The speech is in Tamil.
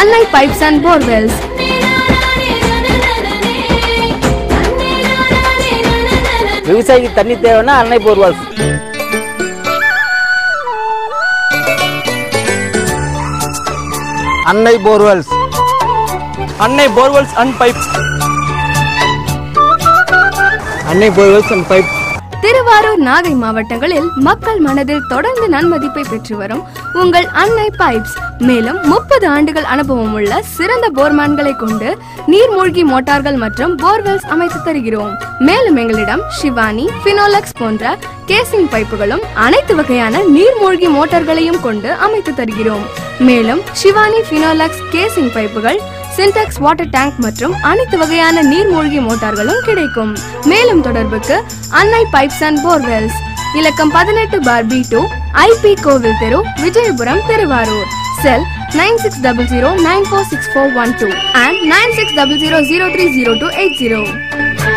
அன்னை பைப்ஸ் அண்ட் போர்வெல்ஸ் விவசாயிக்கு தண்ணி தேவைன்னா அன்னை போர்வால்ஸ் Annai borewells Annai borewells and pipe Annai borewells and pipe Thiruvarur Nagai மாவட்டங்களில் மக்கள் மனதில் தொடர்ந்து நன்மதிப்பை பெற்று வரும் உங்கள் அன்னை பைப்ஸ் மேலும் முப்பது ஆண்டுகள் அனுபவம் உள்ள சிறந்த போர்மேன்களை கொண்டு நீர்மூழ்கி மோட்டார்கள் மற்றும் போர்வெல்ஸ் அமைத்து தருகிறோம் மேலும் எங்களிடம் ஷிவானி பினோலக்ஸ் போன்ற கேசிங் பைப்புகளும் அனைத்து வகையான நீர்மூழ்கி மோட்டார்களையும் கொண்டு அமைத்து தருகிறோம் மேலும் ஷிவானி பினோலக்ஸ் கேசிங் பைப்புகள் சின்டெக்ஸ் வாட்டர் டேங்க் மற்றும் அனைத்து வகையான நீர்மூழ்கி மோட்டார்களும் கிடைக்கும் மேலும் தொடர்புக்கு அன்னை பைப்ஸ் அண்ட் போர்வெல்ஸ் இலக்கம் பதினெட்டு பார் பி டூ ஐபி கோவில் தெரு Vijayapuram Thiruvarur cell nine six double zero nine four six four one two and nine six double zero zero three zero two eight zero